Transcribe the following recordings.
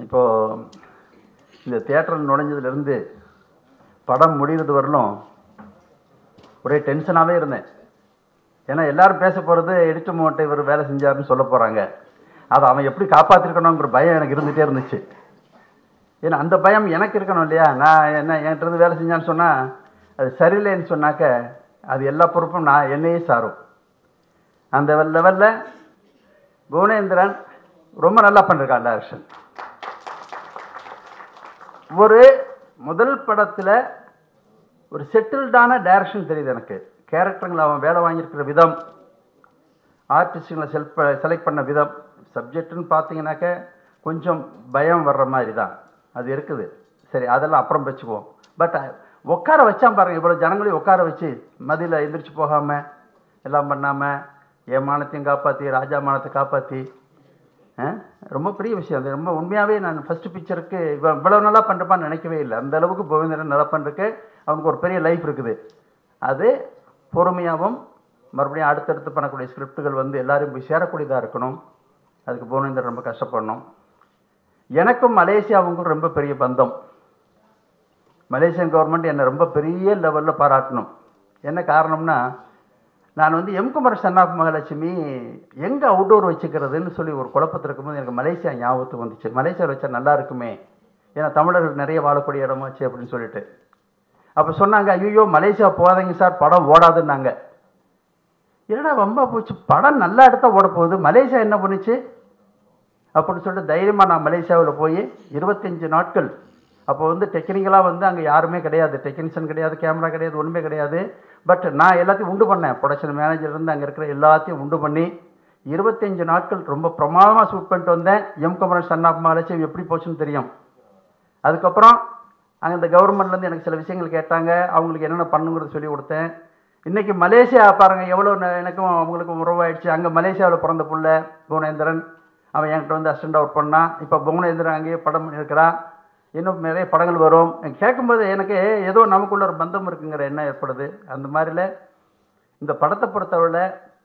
இப்போது இந்த தியேட்டரில் நுழைஞ்சதுலேருந்து படம் முடிகிறது வரலும் ஒரே டென்ஷனாகவே இருந்தேன் ஏன்னா எல்லாரும் பேச போகிறது எடிட்டர் மோட்டை இவர் வேலை செஞ்சாருன்னு சொல்ல போகிறாங்க அதை அவன் எப்படி காப்பாற்றிருக்கணுங்கிற பயம் எனக்கு இருந்துகிட்டே இருந்துச்சு ஏன்னா அந்த பயம் எனக்கு இருக்கணும் இல்லையா நான் என்ன என்கிட்ட இருந்து வேலை செஞ்சான்னு சொன்னால் அது சரியில்லைன்னு சொன்னாக்க அது எல்லா பொறுப்பும் நான் என்னையே சாரும் அந்த லெவலில் புவனேந்திரன் ரொம்ப நல்லா பண்ணிருக்கான் டைரக்ஷன் ஒரு முதல் படத்தில் ஒரு செட்டில்டான டைரக்ஷன் தெரியுது எனக்கு கேரக்டருங்களை அவன் வேலை வாங்கியிருக்கிற விதம் ஆர்டிஸ்டுங்களை செல்ஃப் செலக்ட் பண்ண விதம் சப்ஜெக்ட்னு பார்த்தீங்கன்னாக்க கொஞ்சம் பயம் வர்ற மாதிரி தான் அது இருக்குது சரி அதெல்லாம் அப்புறம் வச்சுக்குவோம் பட் உட்கார வச்சான் பாருங்க இவ்வளோ ஜனங்களையும் உட்கார வச்சு மதியில் எந்திரிச்சு போகாமல் எல்லாம் பண்ணாமல் என் மானத்தையும் காப்பாற்றி ராஜா மானத்தை காப்பாற்றி ரொம்ப பெரிய விஷயம் அது ரொம்ப உண்மையாகவே நான் ஃபஸ்ட்டு பிக்சருக்கு இவ்வளோ இவ்வளோ நல்லா பண்ணுறப்பான்னு நினைக்கவே இல்லை அந்த அளவுக்கு கோவிந்தரன் நல்லா பண்ணுறதுக்கு அவனுக்கு ஒரு பெரிய லைஃப் இருக்குது அது பொறுமையாகவும் மறுபடியும் அடுத்தடுத்து பண்ணக்கூடிய ஸ்கிரிப்டுகள் வந்து எல்லாரும் போய் சேரக்கூடியதாக இருக்கணும் அதுக்கு புவனேந்தர் ரொம்ப கஷ்டப்படணும் எனக்கும் மலேசியாவுக்கும் ரொம்ப பெரிய பந்தம் மலேசியன் கவர்மெண்ட் என்னை ரொம்ப பெரிய லெவலில் பாராட்டணும் என்ன காரணம்னா நான் வந்து எம் குமர சன்னாப் மகாலட்சுமி எங்கே அவுட்டோர் வச்சுக்கிறதுன்னு சொல்லி ஒரு குழப்பத்தில் இருக்கும்போது எனக்கு மலேசியா ஞாபகத்துக்கு வந்துச்சு மலேசியாவில் வச்சா நல்லா இருக்குமே ஏன்னா தமிழர்கள் நிறைய வாழக்கூடிய இடமாச்சு அப்படின்னு சொல்லிட்டு அப்போ சொன்னாங்க ஐயோ மலேசியா போகாதீங்க சார் படம் ஓடாதுன்னாங்க என்னடா வம்பா போச்சு படம் நல்லா எடுத்தா ஓட போகுது மலேசியா என்ன பண்ணுச்சு அப்படின்னு சொல்லிட்டு தைரியமாக நான் மலேசியாவில் போய் இருபத்தஞ்சு நாட்கள் அப்போ வந்து டெக்னிக்கலாக வந்து அங்கே யாருமே கிடையாது டெக்னீஷியன் கிடையாது கேமரா கிடையாது ஒன்றுமே கிடையாது பட் நான் எல்லாத்தையும் உண்டு பண்ணேன் ப்ரொடக்ஷன் மேனேஜர் இருந்து அங்கே இருக்கிற எல்லாத்தையும் உண்டு பண்ணி இருபத்தஞ்சு நாட்கள் ரொம்ப பிரமாதமாக ஷூட் பண்ணிட்டு வந்தேன் M Kumaran son of Mahalakshmi எப்படி போச்சுன்னு தெரியும் அதுக்கப்புறம் அங்கே இந்த கவர்மெண்ட்லேருந்து எனக்கு சில விஷயங்கள் கேட்டாங்க அவங்களுக்கு என்னென்ன பண்ணுங்கிறது சொல்லி கொடுத்தேன் இன்றைக்கி மலேசியா பாருங்கள் எவ்வளோ ந- எனக்கும் அவங்களுக்கும் உறவாயிடுச்சு அங்கே மலேசியாவில் பிறந்த புள்ள புவனேந்திரன் அவன் என்கிட்ட வந்து அசிஸ்டண்டாக ஒர்க் பண்ணான் இப்போ புவனேந்திரன் அங்கேயே படம் பண்ணியிருக்கிறான் இன்னும் நிறைய படங்கள் வரும் கேட்கும்போது எனக்கு ஏதோ நமக்குள்ள ஒரு பந்தம் இருக்குங்கிற எண்ணம் ஏற்படுது அந்த மாதிரில இந்த படத்தை பொறுத்தவரையில்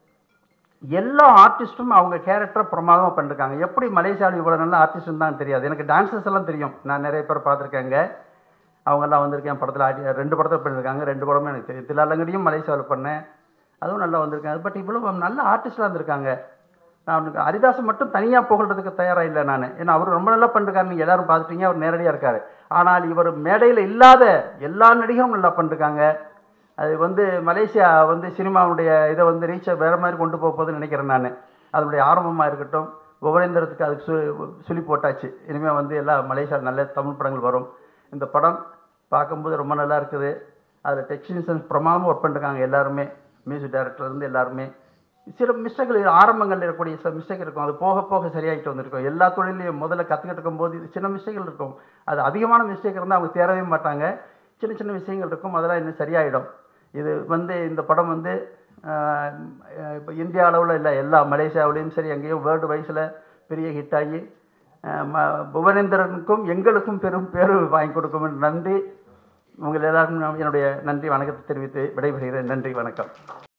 எல்லா ஆர்டிஸ்ட்டும் அவங்க கேரக்டரை பிரமாதமாக பண்ணிருக்காங்க எப்படி மலேசியாவில் இவ்வளோ நல்ல ஆர்டிஸ்ட்னு தான் தெரியாது எனக்கு டான்சர்ஸ் எல்லாம் தெரியும் நான் நிறைய பேர் பார்த்துருக்கேங்க அவங்கெல்லாம் வந்திருக்கேன் படத்தில் ஆடி ரெண்டு படத்தில் பண்ணியிருக்காங்க ரெண்டு படமும் எனக்கு தெரியும் தில்லாலங்கடியும் மலேசியாவில் பண்ணேன் அதுவும் நல்லா வந்திருக்காங்க பட் இவ்வளோ நல்ல ஆர்டிஸ்டாக இருந்திருக்காங்க நான் அவனுக்கு ஹரிதாசன் மட்டும் தனியாக புகழ்றதுக்கு தயாராக இல்லை நான் ஏன்னா அவர் ரொம்ப நல்லா பண்ணிருக்காரு நீங்கள் எல்லாரும் பார்த்துட்டீங்க அவர் நேரடியாக இருக்கார் ஆனால் இவர் மேடையில் இல்லாத எல்லா நடிகரும் நல்லா பண்ணிருக்காங்க அது வந்து மலேசியா வந்து சினிமாவுடைய இதை வந்து ரீச்சை வேறு மாதிரி கொண்டு போக போகுதுன்னு நினைக்கிறேன் நான் அதனுடைய ஆரம்பமாக இருக்கட்டும் புவனேந்திரத்துக்கு அதுக்கு சு சொல்லி போட்டாச்சு இனிமேல் வந்து எல்லா மலேசியா நல்ல தமிழ் படங்கள் வரும் இந்த படம் பார்க்கும்போது ரொம்ப நல்லா இருக்குது அதில் டெக்னீஷியன்ஸ் பிரமாதமாக ஒர்க் பண்ணிருக்காங்க எல்லாருமே மியூசிக் டைரக்டர்லேருந்து எல்லாருமே சில மிஸ்டேக்கள் ஆரம்பங்களில் இருக்கக்கூடிய சில மிஸ்டேக் இருக்கும் அது போக போக சரியாயிட்டு வந்திருக்கும் எல்லா தொழிலையும் முதல்ல கற்றுக்கிட்டு இருக்கும்போது இது சின்ன மிஸ்டேக்கள் இருக்கும் அது அதிகமான மிஸ்டேக் இருந்தால் அவங்க தேரவே மாட்டாங்க சின்ன சின்ன விஷயங்கள் இருக்கும் அதெல்லாம் இன்னும் சரியாயிடும் இது வந்து இந்த படம் வந்து இப்போ இந்தியா அளவில் இல்லை எல்லா மலேசியாவிலையும் சரி எங்கேயும் வேர்ல்டு வைஸில் பெரிய ஹிட் ஆகி அஹ், ம- புவனேந்திரனுக்கும் எங்களுக்கும் பெரும் பேரு வாங்கி கொடுக்கும் என்று நன்றி உங்கள் எல்லாருக்கும் நான் என்னுடைய நன்றி வணக்கத்தை தெரிவித்து விடைபெறுகிறேன் நன்றி வணக்கம்